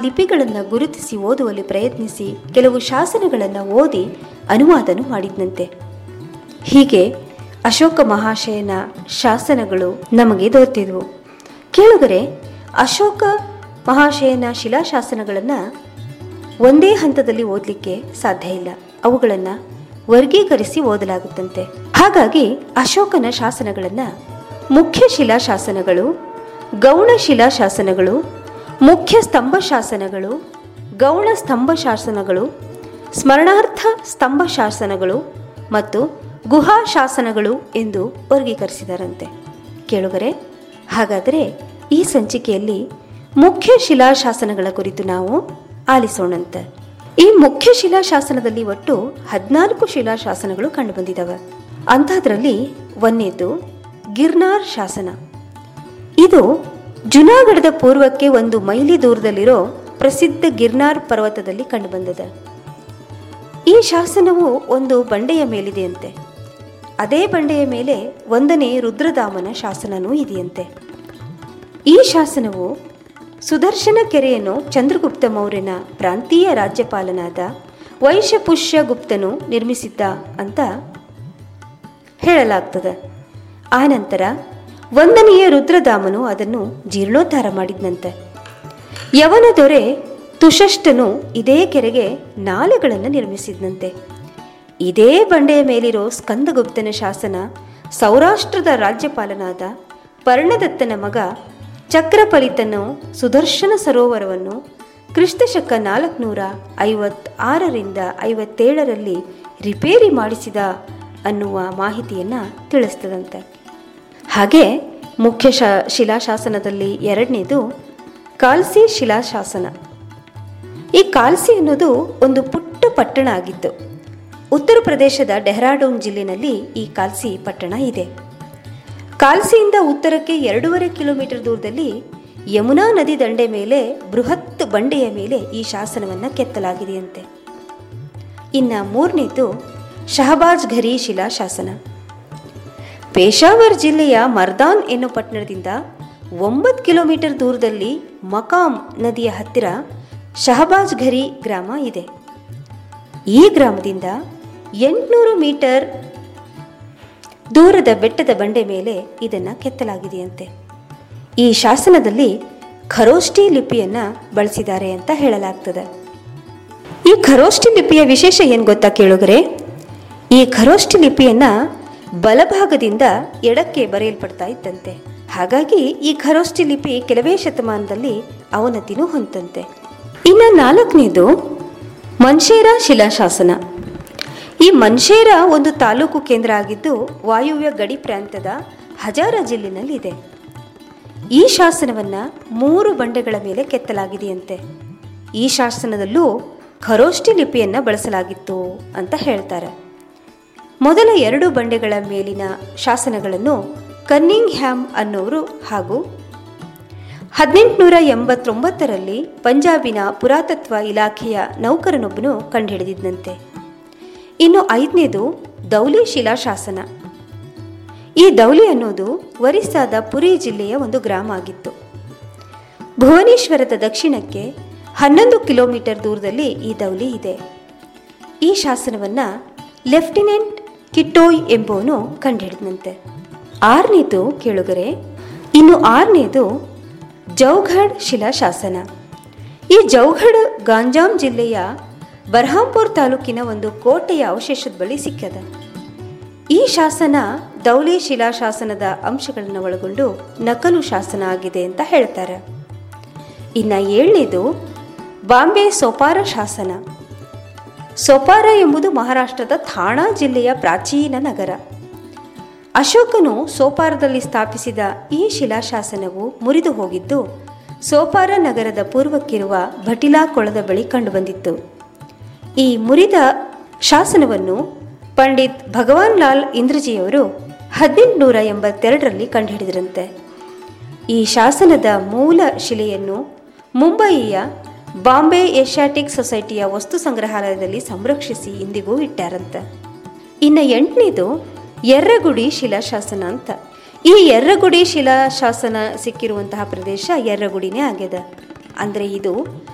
ಲಿಪಿಗಳನ್ನು ಗುರುತಿಸಿ ಓದುವಲ್ಲಿ ಪ್ರಯತ್ನಿಸಿ ಕೆಲವು ಶಾಸನಗಳನ್ನು ಓದಿ ಅನುವಾದನು ಮಾಡಿದ್ನಂತೆ ಹೀಗೆ ಅಶೋಕ ಮಹಾಶಯನ ಶಾಸನಗಳು ನಮಗೆ ದೊರೆತಿದ್ವು ಕೇಳುಗರೆ ಅಶೋಕ ಮಹಾಶಯನ ಶಿಲಾಶಾಸನಗಳನ್ನು ಒಂದೇ ಹಂತದಲ್ಲಿ ಓದಲಿಕ್ಕೆ ಸಾಧ್ಯ ಇಲ್ಲ ಅವುಗಳನ್ನು ವರ್ಗೀಕರಿಸಿ ಓದಲಾಗುತ್ತಂತೆ ಹಾಗಾಗಿ ಅಶೋಕನ ಶಾಸನಗಳನ್ನು ಮುಖ್ಯ ಶಿಲಾಶಾಸನಗಳು ಗೌಣ ಶಿಲಾಶಾಸನಗಳು ಮುಖ್ಯ ಸ್ತಂಭ ಶಾಸನಗಳು ಗೌಣ ಸ್ತಂಭ ಶಾಸನಗಳು ಸ್ಮರಣಾರ್ಥ ಸ್ತಂಭ ಶಾಸನಗಳು ಮತ್ತು ಗುಹಾ ಶಾಸನಗಳು ಎಂದು ವರ್ಗೀಕರಿಸಿದರಂತೆ ಕೇಳುಗರೆ ಹಾಗಾದರೆ ಈ ಸಂಚಿಕೆಯಲ್ಲಿ ಮುಖ್ಯ ಶಿಲಾಶಾಸನಗಳ ಕುರಿತು ನಾವು ಆಲಿಸೋಣಂತೆ ಈ ಮುಖ್ಯ ಶಿಲಾಶಾಸನದಲ್ಲಿ ಒಟ್ಟು ಹದಿನಾಲ್ಕು ಶಿಲಾಶಾಸನಗಳು ಕಂಡುಬಂದಿದ್ದಾವೆ ಅಂಥದ್ರಲ್ಲಿ ಒಂದೇದು ಗಿರ್ನಾರ್ ಶಾಸನ ಇದು ಜುನಾಗಢದ ಪೂರ್ವಕ್ಕೆ ಒಂದು ಮೈಲಿ ದೂರದಲ್ಲಿರೋ ಪ್ರಸಿದ್ಧ ಗಿರ್ನಾರ್ ಪರ್ವತದಲ್ಲಿ ಕಂಡುಬಂದಿದೆ ಈ ಶಾಸನವು ಒಂದು ಬಂಡೆಯ ಮೇಲಿದೆಯಂತೆ ಅದೇ ಬಂಡೆಯ ಮೇಲೆ ಒಂದನೇ ರುದ್ರಧಾಮನ ಶಾಸನವೂ ಇದೆಯಂತೆ ಈ ಶಾಸನವು ಸುದರ್ಶನ ಕೆರೆಯನ್ನು ಚಂದ್ರಗುಪ್ತ ಮೌರ್ಯನ ಪ್ರಾಂತೀಯ ರಾಜ್ಯಪಾಲನಾದ ವೈಶಪುಷ್ಯ ಗುಪ್ತನು ನಿರ್ಮಿಸಿದ್ದ ಅಂತ ಹೇಳಲಾಗ್ತದೆ ಆನಂತರ ಒಂದನೆಯ ರುದ್ರಧಾಮನು ಅದನ್ನು ಜೀರ್ಣೋದ್ಧಾರ ಮಾಡಿದ್ನಂತೆ ಯವನ ದೊರೆ ತುಷಷ್ಟನು ಇದೇ ಕೆರೆಗೆ ನಾಲೆಗಳನ್ನು ನಿರ್ಮಿಸಿದ್ನಂತೆ ಇದೇ ಬಂಡೆಯ ಮೇಲಿರೋ ಸ್ಕಂದಗುಪ್ತನ ಶಾಸನ ಸೌರಾಷ್ಟ್ರದ ರಾಜ್ಯಪಾಲನಾದ ಪರ್ಣದತ್ತನ ಮಗ ಚಕ್ರಫಲಿತನು ಸುದರ್ಶನ ಸರೋವರವನ್ನು ಕ್ರಿಸ್ತಶಕ ನಾಲ್ಕುನೂರ ಐವತ್ತಾರರಿಂದ ಐವತ್ತೇಳರಲ್ಲಿ ರಿಪೇರಿ ಮಾಡಿಸಿದ ಅನ್ನುವ ಮಾಹಿತಿಯನ್ನು ತಿಳಿಸ್ತದಂತೆ ಹಾಗೆ ಮುಖ್ಯ ಶಾ ಶಿಲಾಶಾಸನದಲ್ಲಿ ಎರಡನೇದು ಕಾಲ್ಸಿ ಶಿಲಾಶಾಸನ ಈ ಕಾಲ್ಸಿ ಅನ್ನೋದು ಒಂದು ಪುಟ್ಟ ಪಟ್ಟಣ ಆಗಿತ್ತು ಉತ್ತರ ಪ್ರದೇಶದ ಡೆಹ್ರಾಡೂನ್ ಜಿಲ್ಲೆನಲ್ಲಿ ಈ ಕಾಲ್ಸಿ ಪಟ್ಟಣ ಇದೆ ಕಾಲ್ಸಿಯಿಂದ ಉತ್ತರಕ್ಕೆ ಎರಡೂವರೆ ಕಿಲೋಮೀಟರ್ ದೂರದಲ್ಲಿ ಯಮುನಾ ನದಿ ದಂಡೆ ಮೇಲೆ ಬೃಹತ್ ಬಂಡೆಯ ಮೇಲೆ ಈ ಶಾಸನವನ್ನು ಕೆತ್ತಲಾಗಿದೆಯಂತೆ ಇನ್ನು ಮೂರನೇದು ಶಹಬಾಜ್ ಘರಿ ಶಿಲಾಶಾಸನ ಪೇಶಾವರ್ ಜಿಲ್ಲೆಯ ಮರ್ದಾನ್ ಎನ್ನೋ ಪಟ್ಟಣದಿಂದ ಒಂಬತ್ತು ಕಿಲೋಮೀಟರ್ ದೂರದಲ್ಲಿ ಮಕಾಮ್ ನದಿಯ ಹತ್ತಿರ ಶಹಬಾಜ್ ಘರಿ ಗ್ರಾಮ ಇದೆ ಈ ಗ್ರಾಮದಿಂದ ಎಂಟುನೂರು ಮೀಟರ್ ದೂರದ ಬೆಟ್ಟದ ಬಂಡೆ ಮೇಲೆ ಇದನ್ನು ಕೆತ್ತಲಾಗಿದೆಯಂತೆ ಈ ಶಾಸನದಲ್ಲಿ ಖರೋಷ್ಠಿ ಲಿಪಿಯನ್ನು ಬಳಸಿದ್ದಾರೆ ಅಂತ ಹೇಳಲಾಗ್ತದೆ ಈ ಖರೋಷ್ಠಿ ಲಿಪಿಯ ವಿಶೇಷ ಏನು ಗೊತ್ತಾ ಕೇಳುಗರೆ ಈ ಖರೋಷ್ಠಿ ಲಿಪಿಯನ್ನು ಬಲಭಾಗದಿಂದ ಎಡಕ್ಕೆ ಬರೆಯಲ್ಪಡ್ತಾ ಇದ್ದಂತೆ ಹಾಗಾಗಿ ಈ ಖರೋಷ್ಠಿ ಲಿಪಿ ಕೆಲವೇ ಶತಮಾನದಲ್ಲಿ ಅವನತಿನೂ ಹೊಂದಂತೆ ಇನ್ನು ನಾಲ್ಕನೇದು ಮನ್ಷೇರ ಶಿಲಾಶಾಸನ ಈ ಮನ್ಷೇರ ಒಂದು ತಾಲೂಕು ಕೇಂದ್ರ ಆಗಿದ್ದು ವಾಯುವ್ಯ ಗಡಿ ಪ್ರಾಂತ್ಯದ ಹಜಾರ ಜಿಲ್ಲೆನಲ್ಲಿದೆ ಈ ಶಾಸನವನ್ನು ಮೂರು ಬಂಡೆಗಳ ಮೇಲೆ ಕೆತ್ತಲಾಗಿದೆಯಂತೆ ಈ ಶಾಸನದಲ್ಲೂ ಖರೋಷ್ಠಿ ಲಿಪಿಯನ್ನು ಬಳಸಲಾಗಿತ್ತು ಅಂತ ಹೇಳ್ತಾರೆ ಮೊದಲ ಎರಡು ಬಂಡೆಗಳ ಮೇಲಿನ ಶಾಸನಗಳನ್ನು ಕನ್ನಿಂಗ್ ಹ್ಯಾಮ್ ಅನ್ನೋರು ಹಾಗೂ ಹದಿನೆಂಟುನೂರ ಎಂಬತ್ತೊಂಬತ್ತರಲ್ಲಿ ಪಂಜಾಬಿನ ಪುರಾತತ್ವ ಇಲಾಖೆಯ ನೌಕರನೊಬ್ಬನು ಕಂಡುಹಿಡಿದಿದ್ದಂತೆ ಇನ್ನು ಐದನೇದು ದೌಲಿ ಶಿಲಾಶಾಸನ ಈ ದೌಲಿ ಅನ್ನೋದು ಒರಿಸ್ಸಾದ ಪುರಿ ಜಿಲ್ಲೆಯ ಒಂದು ಗ್ರಾಮ ಆಗಿತ್ತು ಭುವನೇಶ್ವರದ ದಕ್ಷಿಣಕ್ಕೆ ಹನ್ನೊಂದು ಕಿಲೋಮೀಟರ್ ದೂರದಲ್ಲಿ ಈ ದೌಲಿ ಇದೆ ಈ ಶಾಸನವನ್ನು ಲೆಫ್ಟಿನೆಂಟ್ ಕಿಟ್ಟೋಯ್ ಎಂಬುವನು ಕಂಡುಹಿಡಿದಂತೆ ಆರನೇದು ಕೇಳುಗರೆ ಇನ್ನು ಆರನೇದು ಜೌಘಡ್ ಶಿಲಾಶಾಸನ ಈ ಜೌಘಡ್ ಗಾಂಜಾಂ ಜಿಲ್ಲೆಯ ಬರ್ಹಾಂಪುರ್ ತಾಲೂಕಿನ ಒಂದು ಕೋಟೆಯ ಅವಶೇಷದ ಬಳಿ ಸಿಕ್ಕದ ಈ ಶಾಸನ ದೌಲಿ ಶಿಲಾಶಾಸನದ ಅಂಶಗಳನ್ನು ಒಳಗೊಂಡು ನಕಲು ಶಾಸನ ಆಗಿದೆ ಅಂತ ಹೇಳ್ತಾರೆ ಇನ್ನು ಏಳನೇದು ಬಾಂಬೆ ಸೋಪಾರ ಶಾಸನ ಸೊಪಾರ ಎಂಬುದು ಮಹಾರಾಷ್ಟ್ರದ ಥಾಣಾ ಜಿಲ್ಲೆಯ ಪ್ರಾಚೀನ ನಗರ ಅಶೋಕನು ಸೋಪಾರದಲ್ಲಿ ಸ್ಥಾಪಿಸಿದ ಈ ಶಿಲಾಶಾಸನವು ಮುರಿದು ಹೋಗಿದ್ದು ಸೋಪಾರ ನಗರದ ಪೂರ್ವಕ್ಕಿರುವ ಭಟಿಲಾ ಕೊಳದ ಬಳಿ ಕಂಡುಬಂದಿತ್ತು ಈ ಮುರಿದ ಶಾಸನವನ್ನು ಪಂಡಿತ್ ಭಗವಾನ್ ಲಾಲ್ ಇಂದ್ರಜಿಯವರು ಹದಿನೆಂಟುನೂರ ಎಂಬತ್ತೆರಡರಲ್ಲಿ ಕಂಡುಹಿಡಿದರಂತೆ ಈ ಶಾಸನದ ಮೂಲ ಶಿಲೆಯನ್ನು ಮುಂಬಯಿಯ ಬಾಂಬೆ ಏಷ್ಯಾಟಿಕ್ ಸೊಸೈಟಿಯ ವಸ್ತು ಸಂಗ್ರಹಾಲಯದಲ್ಲಿ ಸಂರಕ್ಷಿಸಿ ಇಂದಿಗೂ ಇಟ್ಟಾರಂತೆ ಇನ್ನು ಎಂಟನೇದು ಎರ್ರಗುಡಿ ಶಿಲಾಶಾಸನ ಅಂತ ಈ ಎರ್ರಗುಡಿ ಶಿಲಾಶಾಸನ ಸಿಕ್ಕಿರುವಂತಹ ಪ್ರದೇಶ ಎರ್ರಗುಡಿನೇ ಆಗ್ಯದ ಅಂದರೆ ಇದು